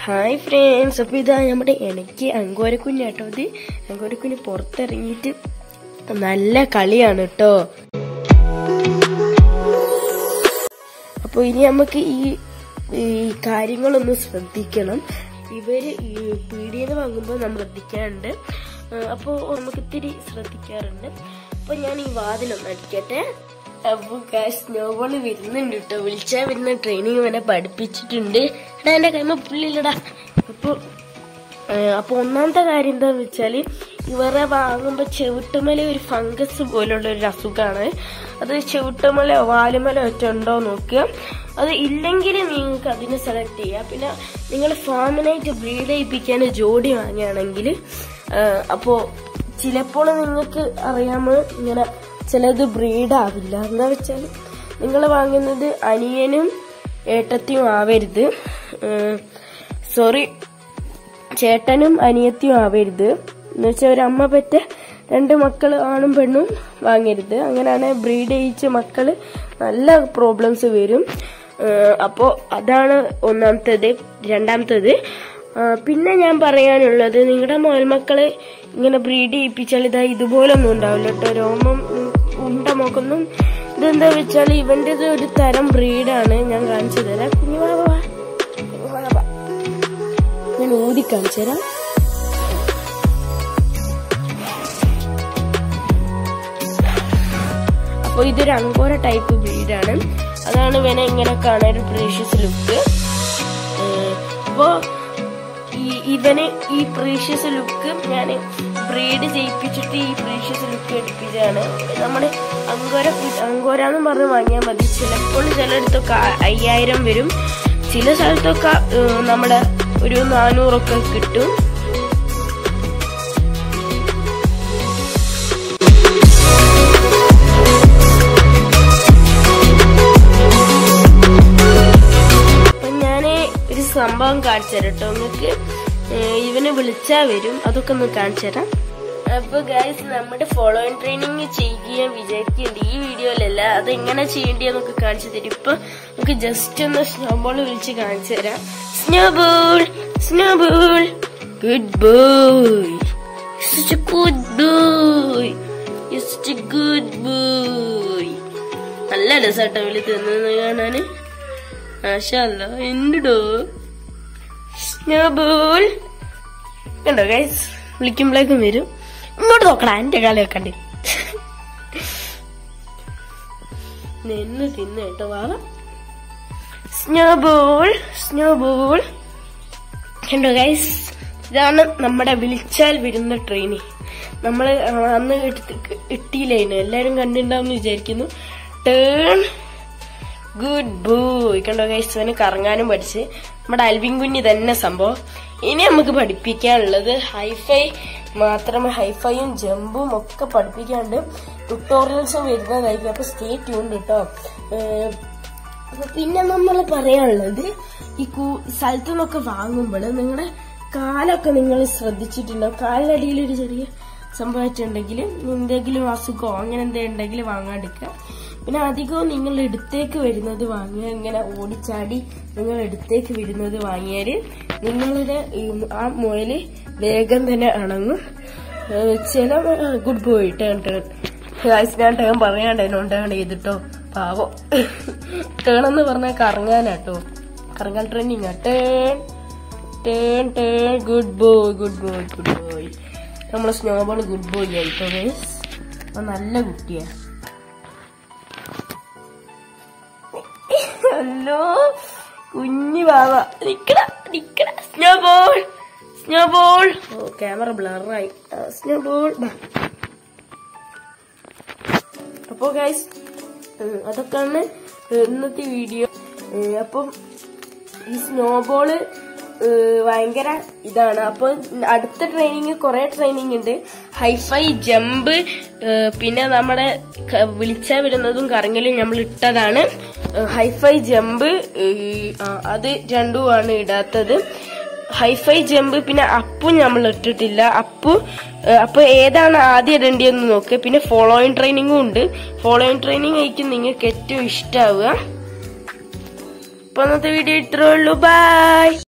hi friends അപ്പോൾ ഇതാ നമ്മുടെ എനിക്ക് അങ്കോരക്കുഞ്ഞ് കേട്ടോ ഇത് അങ്കോരക്കുഞ്ഞ് പുറത്തിറങ്ങിയിട്ട് നല്ല കളിയാണ് കേട്ടോ അപ്പോൾ ഇനി നമുക്ക് ഈ ഈ കാര്യങ്ങളൊന്ന് ശ്രദ്ധിക്കണം ഇവര് ഈ പീടിയെന്ന് വാങ്ങുമ്പോൾ നമ്മൾ ശ്രദ്ധിക്കാറുണ്ട് അപ്പോൾ നമുക്ക് ഇത്തിരി ശ്രദ്ധിക്കാറുണ്ട് അപ്പോൾ ഞാൻ ഈ വാതിലൊന്ന് അടിക്കട്ടെ അപ്പൊ സ്നോബോൾ വരുന്നുണ്ട് കേട്ടോ വിളിച്ചാൽ വരുന്ന ട്രെയിനിങ് വരെ പഠിപ്പിച്ചിട്ടുണ്ട് എടാ എന്റെ കൈമ പുള്ളില്ലടാ അപ്പൊ അപ്പൊ ഒന്നാമത്തെ കാര്യം എന്താന്ന് വെച്ചാല് ഇവരെ വാങ്ങുമ്പോ ചെവിട്ടുമല ഒരു ഫംഗസ് പോലുള്ള ഒരു അസുഖമാണ് അത് ചെവിട്ടുമല വാലുമല ഒറ്റ ഉണ്ടോ നോക്കുക അത് ഇല്ലെങ്കിൽ നിങ്ങൾക്ക് അതിനെ സെലക്ട് ചെയ്യാം പിന്നെ നിങ്ങൾ ഫാമിനായിട്ട് ബ്രീഡ് ചെയ്യിപ്പിക്കാൻ ജോഡി വാങ്ങുകയാണെങ്കിൽ അപ്പോ ചിലപ്പോൾ നിങ്ങൾക്ക് അറിയാമോ ഇങ്ങനെ ചിലത് ബ്രീഡ് ആവില്ല എന്താ വെച്ചാൽ നിങ്ങൾ വാങ്ങുന്നത് അനിയനും ഏട്ടത്തിയും ആവരുത് സോറി ചേട്ടനും അനിയത്തിയും ആവരുത് എന്ന് വെച്ചാൽ ഒരു അമ്മ പറ്റ രണ്ട് മക്കൾ ആണും പെണ്ണും വാങ്ങരുത് അങ്ങനെയാണ് ബ്രീഡ് ചെയ്യിച്ച മക്കള് നല്ല പ്രോബ്ലംസ് വരും അപ്പോൾ അതാണ് ഒന്നാമത്തേത് രണ്ടാമത്തേത് പിന്നെ ഞാൻ പറയാനുള്ളത് നിങ്ങളുടെ മോൽമക്കളെ ഇങ്ങനെ ബ്രീഡ് ചെയ്യിപ്പിച്ചാൽ ഇതാ ഇതുപോലൊന്നും ഉണ്ടാവില്ല കേട്ടോ രോമം ഉണ്ട മുഖൊന്നും ഇതെന്താ വെച്ചാൽ ഇവൻ്റെത് ഒരു തരം ബ്രീഡാണ് ഞാൻ കാണിച്ചു തരാം കുഞ്ഞു ബാബ ഞാൻ ഊതി കാണിച്ചു തരാം അപ്പോൾ ഇതൊരു അങ്കോര ടൈപ്പ് ബ്രീഡാണ് അതാണ് ഇവനെ ഇങ്ങനെ കാണാൻ ഒരു പ്രീഷ്യസ് ലുക്ക് അപ്പോൾ ഈ ഇവന് ഈ പ്രീഷ്യസ് ലുക്ക് ഞാൻ ബ്രീഡ് ചെയ്യിപ്പിച്ചിട്ട് ഈ പ്രീഷ്യസ് ലുക്ക് എടുപ്പിച്ചതാണ് നമ്മുടെ അങ്കോര അങ്കോര എന്ന് പറഞ്ഞ് വാങ്ങിയാൽ മതി ചിലപ്പോൾ ചിലയിടത്തൊക്കെ അയ്യായിരം വരും ചില സ്ഥലത്തൊക്കെ നമ്മുടെ ഒരു നാനൂറൊക്കെ കിട്ടും സംഭവം കാണിച്ചു തരാം കേട്ടോ നിങ്ങൾക്ക് ഇവനെ വിളിച്ചാൽ വരും അതൊക്കെ ഒന്ന് കാണിച്ചു തരാം അപ്പൊ ഗൈസ് നമ്മുടെ ഫോളോയിങ് ട്രെയിനിങ് ചെയ്യാൻ വിചാരിക്കുന്നുണ്ട് ഈ വീഡിയോയിലല്ല അത് എങ്ങനെ ചെയ്യേണ്ടതെന്നൊക്കെ കാണിച്ചു തരും ഇപ്പൊ നമുക്ക് ജസ്റ്റ് ഒന്ന് സ്നോബോൾ വിളിച്ച് കാണിച്ചു തരാം Snowball Snowball good boy such a good boy you're such a good boy നല്ല രസാട്ടോ വിളി തിന്നത് കാണാന് മാഷല്ല ഉണ്ടോ സ്നോബോൾ കണ്ടോ ഗൈസ് വിളിക്കുമ്പോഴേക്കും വരും ഇങ്ങോട്ട് നോക്കടാ എന്റെ കാലം വെക്കണ്ടി നിന്ന് തിന്ന് കേട്ടോ വാവ സ്നോബോൾ സ്നോബോൾ കണ്ടോ ഗൈസ് ഇതാണ് നമ്മുടെ വിളിച്ചാൽ വരുന്ന ട്രെയിനിങ് നമ്മൾ അന്ന് ഇട്ടിയില്ലായിരുന്നു എല്ലാരും കണ്ടിട്ടുണ്ടാവും വിചാരിക്കുന്നു ടേൺ ഗുഡ് ബോയ് കണ്ടോ ഗൈസ് അവന് കറങ്ങാനും പഠിച്ച് നമ്മുടെ അൽവിൻ കുഞ്ഞി തന്നെ സംഭവം ഇനി നമുക്ക് പഠിപ്പിക്കാനുള്ളത് ഹൈഫൈ മാത്രമേ ഹൈഫൈയും ജമ്പും ഒക്കെ പഠിപ്പിക്കാണ്ട് ട്യൂട്ടോറിയൽസും വരുന്നതായിരിക്കും അപ്പൊ സ്റ്റേ ട്യൂണ്ട് കേട്ടോ പിന്നെ നമ്മൾ പറയാനുള്ളത് ഈ സ്ഥലത്തു നിന്നൊക്കെ വാങ്ങുമ്പോൾ നിങ്ങളുടെ കാലൊക്കെ നിങ്ങൾ ശ്രദ്ധിച്ചിട്ടുണ്ടോ കാലിനടിയിൽ ഒരു ചെറിയ സംഭവിച്ചിട്ടുണ്ടെങ്കിൽ എന്തെങ്കിലും അസുഖമോ അങ്ങനെ എന്തെങ്കിലും ഉണ്ടെങ്കിൽ വാങ്ങാണ്ടിരിക്കുക പിന്നെ അധികവും നിങ്ങൾ എടുത്തേക്ക് വരുന്നത് വാങ്ങുക ഇങ്ങനെ ഓടിച്ചാടി നിങ്ങൾ എടുത്തേക്ക് വരുന്നത് വാങ്ങിയാൽ നിങ്ങളുടെ ആ മുയല് വേഗം തന്നെ അണങ്ങും ചില ഗുഡ് ബോയ് ടേൺ ടേൺ ഞാൻ ടേൺ പറയാണ്ട് എന്നോണ്ട് ടേൺ ചെയ്തിട്ടോ പാവം ടേൺ എന്ന് പറഞ്ഞാൽ കറങ്ങാനാട്ടോ കറങ്ങാൻ training turn turn turn good boy good boy good boy നമ്മളെ സ്നോബോൾ ഗുഡ് ബോയ് ആയിട്ടോ ഗൈസ് നല്ല കുട്ടിയാ ഹലോ കുഞ്ഞു ബാവ നിക്കട നിക്കട സ്നോബോൾ സ്നോബോൾ ഓ ക്യാമറ ബ്ലറായി സ്നോബോൾ അപ്പോ ഗൈസ് അതൊക്കെയാണ് ഇന്നത്തെ വീഡിയോ അപ്പം ഈ സ്നോബോള് ഭയങ്കര ഇതാണ് അപ്പൊ അടുത്ത ട്രെയിനിങ് കുറെ ട്രെയിനിങ് ഉണ്ട് ഹൈഫൈ ജമ്പ് പിന്നെ നമ്മുടെ വിളിച്ച വരുന്നതും കറങ്ങലും നമ്മൾ ഇട്ടതാണ് ഹൈഫൈ ജമ്പ് അത് രണ്ടുമാണ് ഇടാത്തത് ഹൈഫൈ ജമ്പ് പിന്നെ അപ്പു നമ്മൾ ഇട്ടിട്ടില്ല അപ്പു അപ്പൊ ഏതാണ് ആദ്യം ഇടേണ്ടതെന്ന് നോക്ക് പിന്നെ ഫോളോയിങ് ട്രെയിനിങ്ങും ഉണ്ട് ഫോളോയിങ് ട്രെയിനിങ് ആയിരിക്കും നിങ്ങൾക്ക് ഏറ്റവും ഇഷ്ടാവുക അപ്പൊ അന്നത്തെ വീഡിയോ ഇത്രേ ഉള്ളൂ ബൈ